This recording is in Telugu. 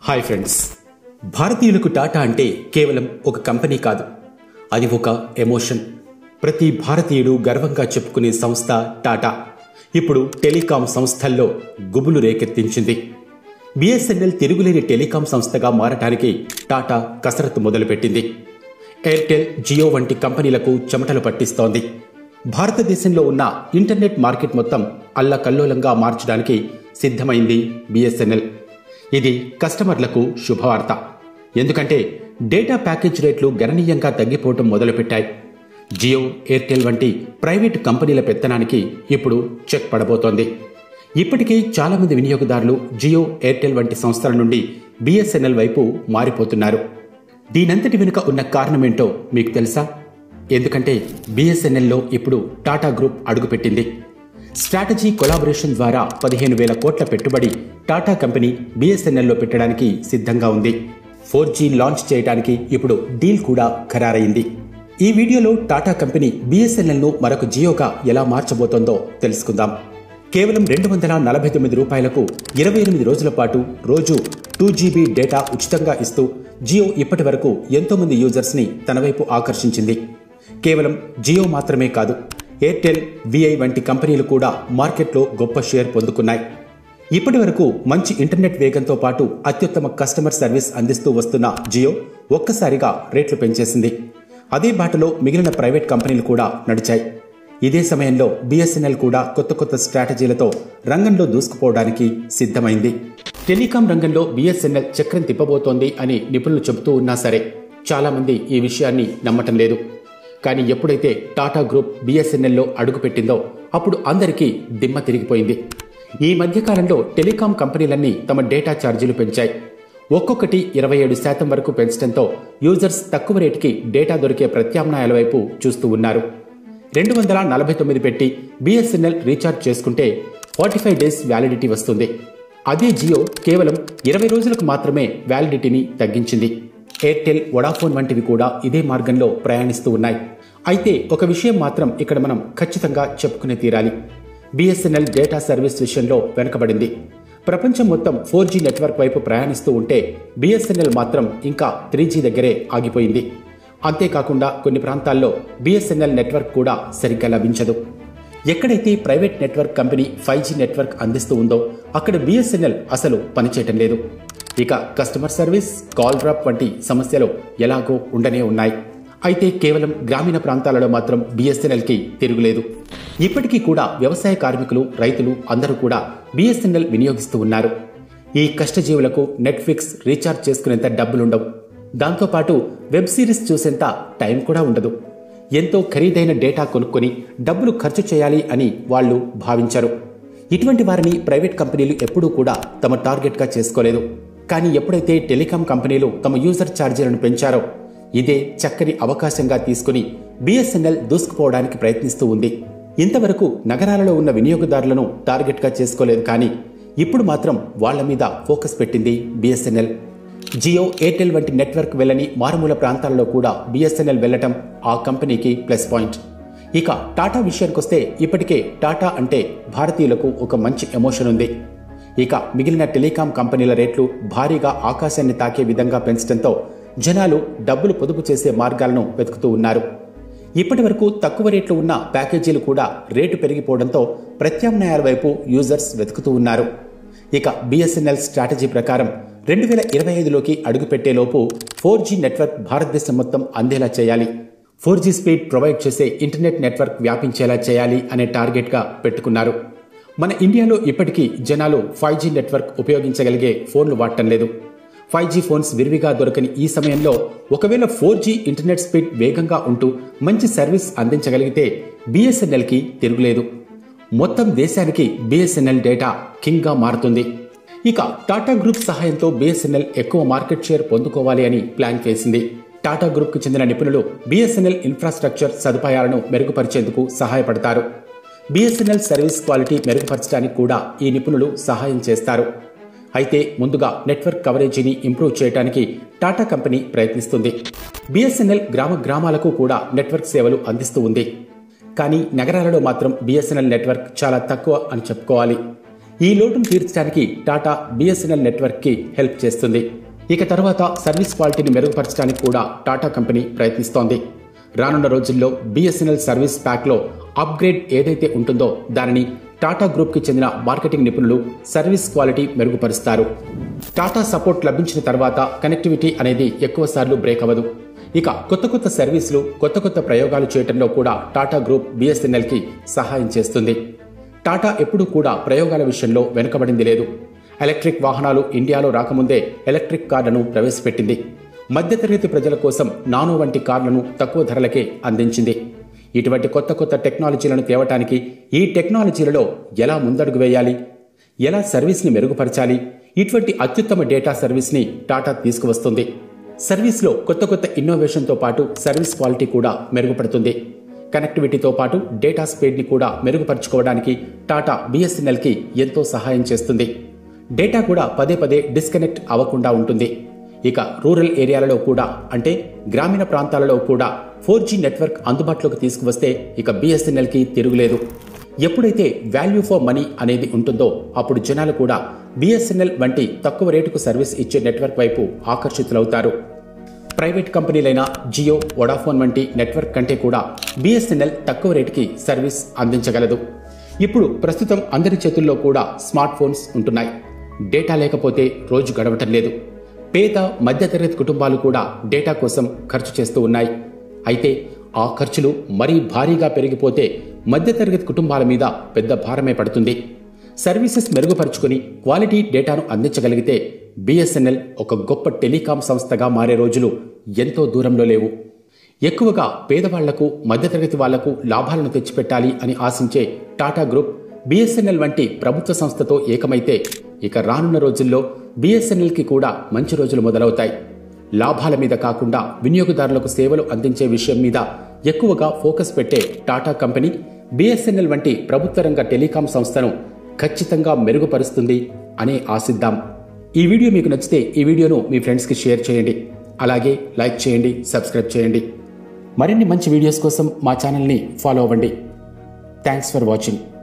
హాయ్ ఫ్రెండ్స్ భారతీయులకు టాటా అంటే కేవలం ఒక కంపెనీ కాదు అది ఒక ఎమోషన్ ప్రతి భారతీయుడు గర్వంగా చెప్పుకునే సంస్థ టాటా ఇప్పుడు టెలికాం సంస్థల్లో గుబులు రేకెత్తించింది బిఎస్ఎన్ఎల్ తిరుగులేని టెలికాం సంస్థగా మారటానికి టాటా కసరత్తు మొదలుపెట్టింది ఎయిర్టెల్ జియో వంటి కంపెనీలకు చెమటలు పట్టిస్తోంది భారతదేశంలో ఉన్న ఇంటర్నెట్ మార్కెట్ మొత్తం అల్లకల్లోలంగా మార్చడానికి సిద్ధమైంది బిఎస్ఎన్ఎల్ ఇది కస్టమర్లకు శుభవార్త ఎందుకంటే డేటా ప్యాకేజ్ రేట్లు గణనీయంగా తగ్గిపోవటం మొదలుపెట్టాయి జియో ఎయిర్టెల్ వంటి ప్రైవేటు కంపెనీల పెత్తనానికి ఇప్పుడు చెక్ పడబోతోంది ఇప్పటికే చాలా మంది వినియోగదారులు జియో ఎయిర్టెల్ వంటి సంస్థల నుండి బిఎస్ఎన్ఎల్ వైపు మారిపోతున్నారు దీనంతటి వెనుక ఉన్న కారణమేంటో మీకు తెలుసా ఎందుకంటే బిఎస్ఎన్ఎల్లో ఇప్పుడు టాటా గ్రూప్ అడుగుపెట్టింది స్ట్రాటజీ కొలాబరేషన్ ద్వారా పదిహేను వేల కోట్ల పెట్టుబడి టాటా కంపెనీ బిఎస్ఎన్ఎల్లో పెట్టడానికి సిద్ధంగా ఉంది ఫోర్ జీ లాంచ్ చేయడానికి ఇప్పుడు డీల్ కూడా ఖరారైంది ఈ వీడియోలో టాటా కంపెనీ బిఎస్ఎన్ఎల్ను మరొక జియోగా ఎలా మార్చబోతోందో తెలుసుకుందాం కేవలం రెండు వందల నలభై తొమ్మిది రూపాయలకు ఇరవై ఎనిమిది రోజుల పాటు రోజు టూ జీబీ డేటా ఉచితంగా ఇస్తూ జియో ఇప్పటి వరకు ఎంతో మంది యూజర్స్ని తన వైపు ఆకర్షించింది కేవలం జియో మాత్రమే కాదు ఎయిర్టెల్ విఐ వంటి కంపెనీలు కూడా మార్కెట్లో గొప్ప షేర్ పొందుకున్నాయి ఇప్పటి వరకు మంచి ఇంటర్నెట్ వేగంతో పాటు అత్యుత్తమ కస్టమర్ సర్వీస్ అందిస్తూ వస్తున్న జియో ఒక్కసారిగా రేట్లు పెంచేసింది అదే బాటలో మిగిలిన ప్రైవేట్ కంపెనీలు కూడా నడిచాయి ఇదే సమయంలో బిఎస్ఎన్ఎల్ కూడా కొత్త కొత్త స్ట్రాటజీలతో రంగంలో దూసుకుపోవడానికి సిద్ధమైంది టెలికాం రంగంలో బిఎస్ఎన్ఎల్ చక్రం తిప్పబోతోంది అని నిపుణులు చెబుతూ ఉన్నా సరే చాలా మంది ఈ విషయాన్ని నమ్మటం లేదు కానీ ఎప్పుడైతే టాటా గ్రూప్ బిఎస్ఎన్ఎల్లో అడుగుపెట్టిందో అప్పుడు అందరికీ దిమ్మ తిరిగిపోయింది ఈ మధ్యకాలంలో టెలికాం కంపెనీలన్నీ తమ డేటా ఛార్జీలు పెంచాయి ఒక్కొక్కటి ఇరవై ఏడు శాతం వరకు పెంచడంతో యూజర్స్ తక్కువ రేటుకి డేటా దొరికే ప్రత్యామ్నాయాల వైపు చూస్తూ ఉన్నారు రెండు వందల నలభై తొమ్మిది పెట్టి బిఎస్ఎన్ఎల్ రీఛార్జ్ చేసుకుంటే ఫార్టీ ఫైవ్ డేస్ వ్యాలిడిటీ వస్తుంది అదే జియో కేవలం ఇరవై రోజులకు మాత్రమే వ్యాలిడిటీని తగ్గించింది ఎయిర్టెల్ వడాఫోన్ వంటివి కూడా ఇదే మార్గంలో ప్రయాణిస్తూ ఉన్నాయి అయితే ఒక విషయం మాత్రం ఇక్కడ మనం ఖచ్చితంగా చెప్పుకునే తీరాలి బిఎస్ఎన్ఎల్ డేటా సర్వీస్ విషయంలో వెనుకబడింది ప్రపంచం మొత్తం ఫోర్ జీ నెట్వర్క్ వైపు ప్రయాణిస్తూ ఉంటే బిఎస్ఎన్ఎల్ మాత్రం ఇంకా త్రీ జీ దగ్గరే ఆగిపోయింది అంతేకాకుండా కొన్ని ప్రాంతాల్లో బిఎస్ఎన్ఎల్ నెట్వర్క్ కూడా సరిగ్గా లభించదు ఎక్కడైతే private network company five G network అందిస్తూ ఉందో అక్కడ బిఎస్ఎన్ఎల్ అసలు పనిచేయటం లేదు ఇక కస్టమర్ సర్వీస్ కాల్ డ్రాప్ వంటి సమస్యలు ఎలాగో ఉండనే ఉన్నాయి అయితే కేవలం గ్రామీణ ప్రాంతాలలో మాత్రం బిఎస్ఎన్ఎల్కి తిరుగులేదు ఇప్పటికీ కూడా వ్యవసాయ కార్మికులు రైతులు అందరూ కూడా బిఎస్ఎన్ఎల్ వినియోగిస్తూ ఉన్నారు ఈ కష్టజీవులకు నెట్ఫ్లిక్స్ రీఛార్జ్ చేసుకునేంత డబ్బులుండవు దాంతోపాటు వెబ్ సిరీస్ చూసేంత టైం కూడా ఉండదు ఎంతో ఖరీదైన డేటా కొనుక్కొని డబ్బులు ఖర్చు చేయాలి అని వాళ్ళు భావించారు ఇటువంటి వారిని ప్రైవేట్ కంపెనీలు ఎప్పుడూ కూడా తమ టార్గెట్గా చేసుకోలేదు కానీ ఎప్పుడైతే టెలికాం కంపెనీలు తమ యూజర్ ఛార్జీలను పెంచారో ఇదే చక్కని అవకాశంగా తీసుకుని బిఎస్ఎన్ఎల్ దూసుకుపోవడానికి ప్రయత్నిస్తూ ఉంది ఇంతవరకు నగరాలలో ఉన్న వినియోగదారులను టార్గెట్గా చేసుకోలేదు కానీ ఇప్పుడు మాత్రం వాళ్ల మీద ఫోకస్ పెట్టింది బిఎస్ఎన్ఎల్ జియో ఎయిర్టెల్ వంటి నెట్వర్క్ వెళ్ళని మారుమూల ప్రాంతాలలో కూడా బిఎస్ఎన్ఎల్ వెళ్లటం ఆ కంపెనీకి ప్లస్ పాయింట్ ఇక టాటా విషయానికొస్తే ఇప్పటికే టాటా అంటే భారతీయులకు ఒక మంచి ఎమోషన్ ఉంది ఇక మిగిలిన టెలికాం కంపెనీల రేట్లు భారీగా ఆకాశాన్ని తాకే విధంగా పెంచడంతో జనాలు డబ్బులు పొదుపు చేసే మార్గాలను వెతుకుతూ ఉన్నారు ఇప్పటి వరకు తక్కువ రేట్లు ఉన్న ప్యాకేజీలు కూడా రేటు పెరిగిపోవడంతో ప్రత్యామ్నాయాల వైపు యూజర్స్ వెతుకుతూ ఉన్నారు ఇక బిఎస్ఎన్ఎల్ స్ట్రాటజీ ప్రకారం రెండు వేల ఇరవై ఐదులోకి అడుగుపెట్టేలోపు ఫోర్ జీ నెట్వర్క్ భారతదేశం మొత్తం అందేలా చేయాలి ఫోర్ జీ స్పీడ్ ప్రొవైడ్ చేసే ఇంటర్నెట్ నెట్వర్క్ వ్యాపించేలా చేయాలి అనే టార్గెట్గా పెట్టుకున్నారు మన ఇండియాలో ఇప్పటికీ జనాలు ఫైవ్ జీ నెట్వర్క్ ఉపయోగించగలిగే ఫోన్లు వాడటం లేదు ఫైవ్ జీ ఫోన్స్ విరివిగా దొరకని ఈ సమయంలో ఒకవేళ ఫోర్ జీ ఇంటర్నెట్ స్పీడ్ వేగంగా ఉంటూ మంచి సర్వీస్ అందించగలిగితే బిఎస్ఎన్ఎల్కి తిరుగులేదు మొత్తం దేశానికి బిఎస్ఎన్ఎల్ డేటా కింగ్గా మారుతుంది ఇక టాటా గ్రూప్ సహాయంతో బిఎస్ఎన్ఎల్ ఎక్కువ మార్కెట్ షేర్ పొందుకోవాలి అని ప్లాన్ చేసింది టాటా గ్రూప్కు చెందిన నిపుణులు బిఎస్ఎన్ఎల్ ఇన్ఫ్రాస్ట్రక్చర్ సదుపాయాలను మెరుగుపరిచేందుకు సహాయపడతారు బిఎస్ఎన్ఎల్ సర్వీస్ క్వాలిటీ మెరుగుపరచడానికి కూడా ఈ నిపుణులు సహాయం చేస్తారు అయితే ముందుగా నెట్వర్క్ కవరేజీని ఇంప్రూవ్ చేయడానికి టాటా కంపెనీ ప్రయత్నిస్తుంది బిఎస్ఎన్ఎల్ గ్రామ గ్రామాలకు కూడా నెట్వర్క్ సేవలు అందిస్తూ ఉంది కానీ నగరాలలో మాత్రం బిఎస్ఎన్ఎల్ నెట్వర్క్ చాలా తక్కువ అని చెప్పుకోవాలి ఈ లోటును తీర్చడానికి టాటా బిఎస్ఎన్ఎల్ నెట్వర్క్కి హెల్ప్ చేస్తుంది ఇక తర్వాత సర్వీస్ క్వాలిటీని మెరుగుపరచడానికి కూడా టాటా కంపెనీ ప్రయత్నిస్తోంది రానున్న రోజుల్లో బిఎస్ఎన్ఎల్ సర్వీస్ ప్యాక్లో అప్గ్రేడ్ ఏదైతే ఉంటుందో దానిని టాటా గ్రూప్కి చెందిన మార్కెటింగ్ నిపుణులు సర్వీస్ క్వాలిటీ మెరుగుపరుస్తారు టాటా సపోర్ట్ లభించిన తర్వాత కనెక్టివిటీ అనేది ఎక్కువ సార్లు బ్రేక్ అవ్వదు ఇక కొత్త కొత్త సర్వీసులు కొత్త కొత్త ప్రయోగాలు చేయడంలో కూడా టాటా గ్రూప్ బిఎస్ఎన్ఎల్కి సహాయం చేస్తుంది టాటా ఎప్పుడూ కూడా ప్రయోగాల విషయంలో వెనుకబడింది లేదు ఎలక్ట్రిక్ వాహనాలు ఇండియాలో రాకముందే ఎలక్ట్రిక్ కార్లను ప్రవేశపెట్టింది మధ్యతరగతి ప్రజల కోసం నానో వంటి కార్లను తక్కువ ధరలకే అందించింది ఇటువంటి కొత్త కొత్త టెక్నాలజీలను తేవటానికి ఈ టెక్నాలజీలలో ఎలా ముందడుగు వేయాలి ఎలా సర్వీస్ని మెరుగుపరచాలి ఇటువంటి అత్యుత్తమ డేటా సర్వీస్ని టాటా తీసుకువస్తుంది సర్వీస్లో కొత్త కొత్త ఇన్నోవేషన్తో పాటు సర్వీస్ క్వాలిటీ కూడా మెరుగుపడుతుంది కనెక్టివిటీతో పాటు డేటా స్పీడ్ని కూడా మెరుగుపరుచుకోవడానికి టాటా బిఎస్ఎన్ఎల్కి ఎంతో సహాయం చేస్తుంది డేటా కూడా పదే పదే డిస్కనెక్ట్ అవ్వకుండా ఉంటుంది ఇక రూరల్ ఏరియాలలో కూడా అంటే గ్రామీణ ప్రాంతాలలో కూడా ఫోర్ జీ నెట్వర్క్ అందుబాటులోకి తీసుకువస్తే ఇక బిఎస్ఎన్ఎల్కి తిరుగులేదు ఎప్పుడైతే వాల్యూ ఫర్ మనీ అనేది ఉంటుందో అప్పుడు జనాలు కూడా బిఎస్ఎన్ఎల్ వంటి తక్కువ రేటుకు సర్వీస్ ఇచ్చే నెట్వర్క్ వైపు ఆకర్షితులవుతారు ప్రైవేట్ కంపెనీలైన జియో వొడాఫోన్ వంటి నెట్వర్క్ కంటే కూడా బిఎస్ఎన్ఎల్ తక్కువ రేటుకి సర్వీస్ అందించగలదు ఇప్పుడు ప్రస్తుతం అందరి చేతుల్లో కూడా స్మార్ట్ ఫోన్స్ ఉంటున్నాయి డేటా లేకపోతే రోజు గడవటం లేదు పేద మధ్యతరగతి కుటుంబాలు కూడా డేటా కోసం ఖర్చు చేస్తూ ఉన్నాయి అయితే ఆ ఖర్చులు మరీ భారీగా పెరిగిపోతే మధ్యతరగతి కుటుంబాల మీద పెద్ద భారమే పడుతుంది సర్వీసెస్ మెరుగుపరుచుకుని క్వాలిటీ డేటాను అందించగలిగితే బిఎస్ఎన్ఎల్ ఒక గొప్ప టెలికాం సంస్థగా మారే రోజులు ఎంతో దూరంలో లేవు ఎక్కువగా పేదవాళ్లకు మధ్యతరగతి వాళ్లకు లాభాలను తెచ్చిపెట్టాలి అని ఆశించే టాటా గ్రూప్ బిఎస్ఎన్ఎల్ వంటి ప్రభుత్వ సంస్థతో ఏకమైతే ఇక రానున్న రోజుల్లో బిఎస్ఎన్ఎల్కి కూడా మంచి రోజులు మొదలవుతాయి లాభాల మీద కాకుండా వినియోగదారులకు సేవలు అందించే విషయం మీద ఎక్కువగా ఫోకస్ పెట్టే టాటా కంపెనీ బిఎస్ఎన్ఎల్ వంటి ప్రభుత్వ రంగ టెలికాం సంస్థను ఖచ్చితంగా మెరుగుపరుస్తుంది అనే ఆశిద్దాం ఈ వీడియో మీకు నచ్చితే ఈ వీడియోను మీ ఫ్రెండ్స్కి షేర్ చేయండి అలాగే లైక్ చేయండి సబ్స్క్రైబ్ చేయండి మరిన్ని మంచి వీడియోస్ కోసం మా ఛానల్ని ఫాలో అవ్వండి థ్యాంక్స్ ఫర్ వాచింగ్